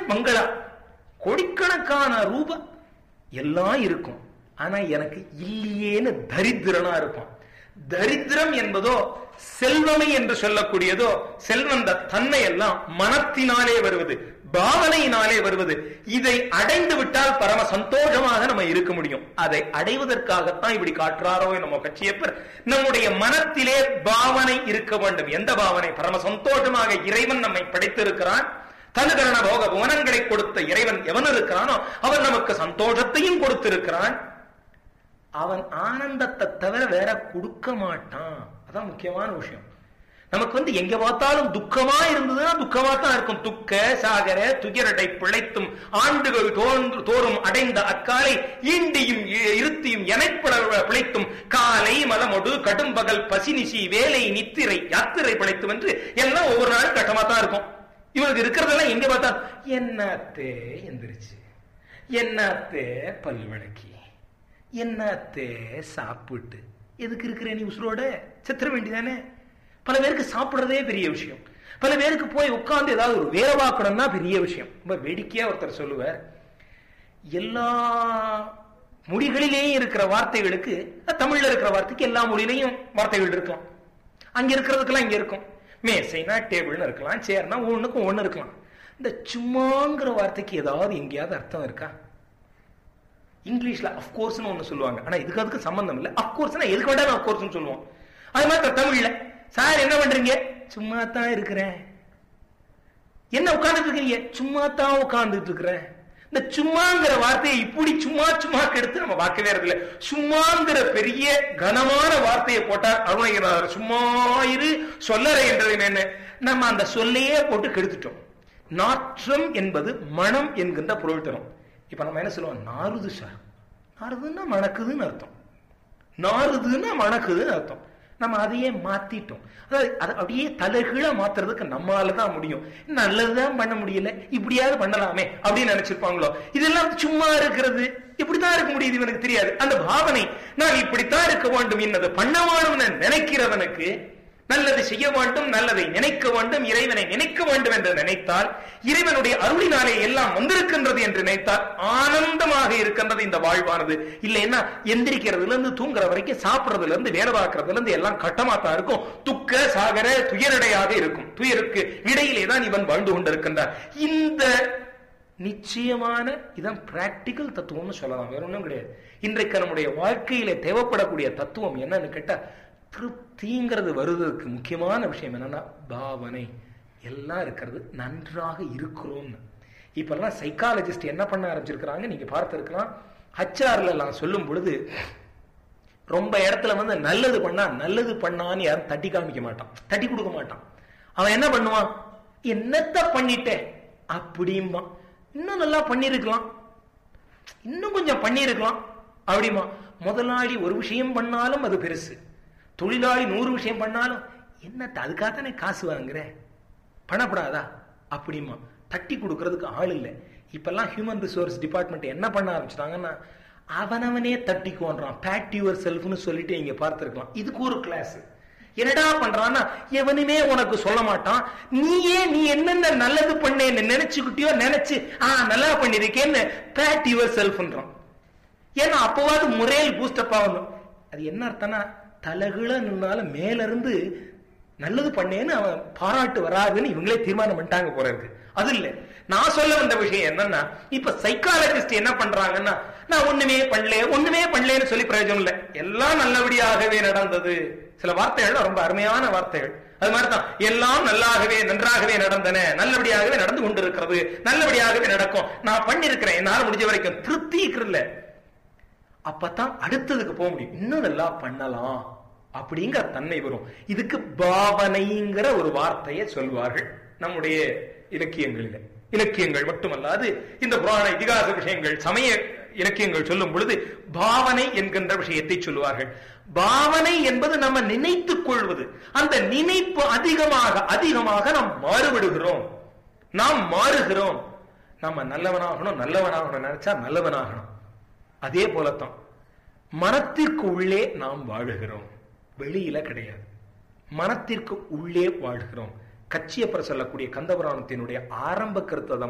மங்களா கோடிக்கணக்கான ரூபாய் எல்லாம் இருக்கும் ஆனா எனக்கு இல்லையேன்னு தரித்திரனா இருப்பான் தரித்திரம் என்பதோ செல்வமை என்று சொல்லக்கூடியதோ செல்வந்த தன்மை எல்லாம் மனத்தினாலே வருவது பாவனையினாலே வருவது இதை அடைந்து விட்டால் பரம சந்தோஷமாக நம்ம இருக்க முடியும் அதை அடைவதற்காகத்தான் இப்படி காட்டுறாரோ நம்ம கட்சியப்பர் நம்முடைய மனத்திலே பாவனை இருக்க வேண்டும் எந்த பாவனை பரம சந்தோஷமாக இறைவன் நம்மை படைத்திருக்கிறான் தனுகரண போக புவனங்களை கொடுத்த இறைவன் எவன் இருக்கிறானோ அவன் நமக்கு சந்தோஷத்தையும் கொடுத்திருக்கிறான் அவன் ஆனந்தத்தை தவிர வேற கொடுக்க மாட்டான் அதான் முக்கியமான விஷயம் நமக்கு வந்து எங்க பார்த்தாலும் துக்கமா இருந்ததுன்னா துக்கமா தான் இருக்கும் துக்க சாகர துயரடை பிழைத்தும் ஆண்டுகள் தோன்று தோறும் அடைந்த அக்காலை ஈண்டியும் இ- இருத்தியும் எனைப்பட பிழைத்தும் காலை மலமொடு கடும்பகல் பசினிசி வேலை நித்திரை யாத்திரை பிழைத்தும் என்று எல்லாம் ஒவ்வொரு நாளும் கட்டமா தான் இருக்கும் இவனுக்கு இருக்கிறதெல்லாம் எங்க பார்த்தா என்னத்தே எந்திரிச்சு என்னத்தே பல் விளக்கி என்னத்தே சாப்பிட்டு எதுக்கு இருக்கிற நீ உசுரோட செத்துற வேண்டியதானே பல பேருக்கு சாப்பிடுறதே பெரிய விஷயம் பல பேருக்கு போய் உட்கார்ந்து ஏதாவது ஒரு வேலை பார்க்கணும்னா பெரிய விஷயம் ரொம்ப வேடிக்கையா ஒருத்தர் சொல்லுவார் எல்லா மொழிகளிலேயும் இருக்கிற வார்த்தைகளுக்கு தமிழ்ல இருக்கிற வார்த்தைக்கு எல்லா மொழியிலையும் வார்த்தைகள் இருக்கலாம் அங்க இருக்கிறதுக்கெல்லாம் இங்க இருக்கும் மேசைனா டேபிள்னு இருக்கலாம் சேர்னா ஒண்ணுக்கும் ஒண்ணு இருக்கலாம் இந்த சும்மாங்கிற வார்த்தைக்கு ஏதாவது எங்கேயாவது அர்த்தம் இருக்கா இங்கிலீஷ்ல அஃப்கோர்ஸ்னு ஒண்ணு சொல்லுவாங்க ஆனா இதுக்கு அதுக்கு சம்பந்தம் இல்ல அஃப்கோர்ஸ்னா எதுக்கு வேண்டாம் அஃப்கோர்ஸ்னு சொல்லுவோம் அது மாதிரி தமிழ்ல சார் என்ன பண்றீங்க சும்மா தான் இருக்கிறேன் என்ன உட்கார்ந்துட்டு இருக்கீங்க சும்மா தான் உட்கார்ந்துட்டு இருக்கிறேன் இந்த சும்மாங்கிற வார்த்தையை இப்படி சும்மா சும்மா கெடுத்து நம்ம பார்க்கவே இல்லை சும்மாங்கிற பெரிய கனமான வார்த்தையை போட்டா அருணகிரிநாதர் சும்மா இரு சொல்லறை என்றது என்ன நம்ம அந்த சொல்லையே போட்டு கெடுத்துட்டோம் நாற்றம் என்பது மனம் என்கின்ற பொருள் தரும் இப்ப நம்ம என்ன சொல்லுவோம் நாறுது சார் நாறுதுன்னா மணக்குதுன்னு அர்த்தம் நாறுதுன்னா மணக்குதுன்னு அர்த்தம் நம்ம அதையே மாத்திட்டோம் அதாவது அதை அப்படியே தலைகீழா மாத்துறதுக்கு நம்மால தான் முடியும் நல்லதுதான் பண்ண முடியல இப்படியாவது பண்ணலாமே அப்படின்னு நினைச்சிருப்பாங்களோ இதெல்லாம் சும்மா இருக்கிறது இப்படித்தான் இருக்க முடியுது இவனுக்கு தெரியாது அந்த பாவனை நான் இப்படித்தான் இருக்க வேண்டும் என்னது பண்ண வேணும்னு நினைக்கிறவனுக்கு நல்லது செய்ய வேண்டும் நல்லதை நினைக்க வேண்டும் இறைவனை நினைக்க வேண்டும் என்று நினைத்தால் இறைவனுடைய அருளினாலே எல்லாம் வந்திருக்கின்றது என்று நினைத்தால் ஆனந்தமாக இருக்கின்றது இந்த வாழ்வானது இல்லைன்னா எந்திரிக்கிறதுல இருந்து தூங்குற வரைக்கும் சாப்பிடுறதுல இருந்து வேலை பார்க்கறதுல இருந்து எல்லாம் கட்டமாத்தான் இருக்கும் துக்க சாகர துயரடையாக இருக்கும் துயருக்கு இடையிலே தான் இவன் வாழ்ந்து கொண்டிருக்கின்றான் இந்த நிச்சயமான இதான் பிராக்டிக்கல் தத்துவம்னு சொல்லலாம் வேற ஒன்றும் கிடையாது இன்றைக்கு நம்முடைய வாழ்க்கையில தேவைப்படக்கூடிய தத்துவம் என்னன்னு கேட்டா திருப்திங்கிறது வருவதற்கு முக்கியமான விஷயம் என்னன்னா பாவனை எல்லாம் இருக்கிறது நன்றாக இருக்கிறோம்னு இப்பெல்லாம் சைக்காலஜிஸ்ட் என்ன பண்ண ஆரம்பிச்சிருக்கிறாங்க நீங்க பார்த்திருக்கலாம் ஹச்ஆர்ல எல்லாம் சொல்லும் பொழுது ரொம்ப இடத்துல வந்து நல்லது பண்ணா நல்லது பண்ணான்னு யாரும் தட்டி காமிக்க மாட்டான் தட்டி கொடுக்க மாட்டான் அவன் என்ன பண்ணுவான் என்னத்த பண்ணிட்டேன் அப்படிம்பா இன்னும் நல்லா பண்ணிருக்கலாம் இன்னும் கொஞ்சம் பண்ணிருக்கலாம் அப்படிமா முதலாளி ஒரு விஷயம் பண்ணாலும் அது பெருசு தொழிலாளி நூறு விஷயம் பண்ணாலும் என்னத்த அதுக்காகத்தானே காசு வாங்குற பண்ணப்படாதா அப்படிமா தட்டி கொடுக்கறதுக்கு ஆள் இல்லை இப்பெல்லாம் ஹியூமன் ரிசோர்ஸ் டிபார்ட்மெண்ட் என்ன பண்ண ஆரம்பிச்சிட்டாங்கன்னா அவனவனே தட்டிக்கோன்றான் பேட் யுவர் செல்ஃப்னு சொல்லிட்டு இங்க பார்த்திருக்கலாம் இதுக்கு ஒரு கிளாஸ் என்னடா பண்றான்னா எவனுமே உனக்கு சொல்ல மாட்டான் நீயே நீ என்னென்ன நல்லது பண்ணேன்னு நினைச்சுக்கிட்டியோ நினைச்சு ஆ நல்லா பண்ணிருக்கேன்னு பேட் யுவர் செல்ஃப்ன்றான் ஏன்னா அப்பவாது முறையில் பூஸ்டப் ஆகணும் அது என்ன அர்த்தம்னா தலகுல நின்னாலும் மேல இருந்து நல்லது பண்ணேன்னு அவன் பாராட்டு வராதுன்னு இவங்களே தீர்மானம் பண்ணிட்டாங்க போல இருக்கு அது இல்ல நான் சொல்ல வந்த விஷயம் என்னன்னா இப்ப சைக்காலஜிஸ்ட் என்ன பண்றாங்கன்னா நான் ஒண்ணுமே பண்ணல ஒண்ணுமே பண்ணலன்னு சொல்லி பிரயோஜனம் இல்ல எல்லாம் நல்லபடியாகவே நடந்தது சில வார்த்தைகள் ரொம்ப அருமையான வார்த்தைகள் அது மாதிரிதான் எல்லாம் நல்லாகவே நன்றாகவே நடந்தன நல்லபடியாகவே நடந்து கொண்டிருக்கிறது நல்லபடியாகவே நடக்கும் நான் பண்ணிருக்கிறேன் என்னால முடிஞ்ச வரைக்கும் திருப்தி இருக்கிறல்ல அப்பதான் அடுத்ததுக்கு போக முடியும் இன்னும் நல்லா பண்ணலாம் அப்படிங்கிற தன்மை வரும் இதுக்கு பாவனைங்கிற ஒரு வார்த்தையை சொல்வார்கள் நம்முடைய இலக்கியங்களில இலக்கியங்கள் மட்டுமல்லாது இந்த புராண இதிகாச விஷயங்கள் சமய இலக்கியங்கள் சொல்லும் பொழுது பாவனை என்கின்ற விஷயத்தை சொல்லுவார்கள் பாவனை என்பது நம்ம நினைத்துக் கொள்வது அந்த நினைப்பு அதிகமாக அதிகமாக நாம் மாறுபடுகிறோம் நாம் மாறுகிறோம் நம்ம நல்லவனாகணும் நல்லவனாகணும் நினைச்சா நல்லவனாகணும் அதே போலத்தான் மனத்திற்கு உள்ளே நாம் வாழுகிறோம் வெளியில கிடையாது மனத்திற்கு உள்ளே வாழ்கிறோம் கச்சியப்பர் சொல்லக்கூடிய கந்தபுராணத்தினுடைய ஆரம்ப கருத்தை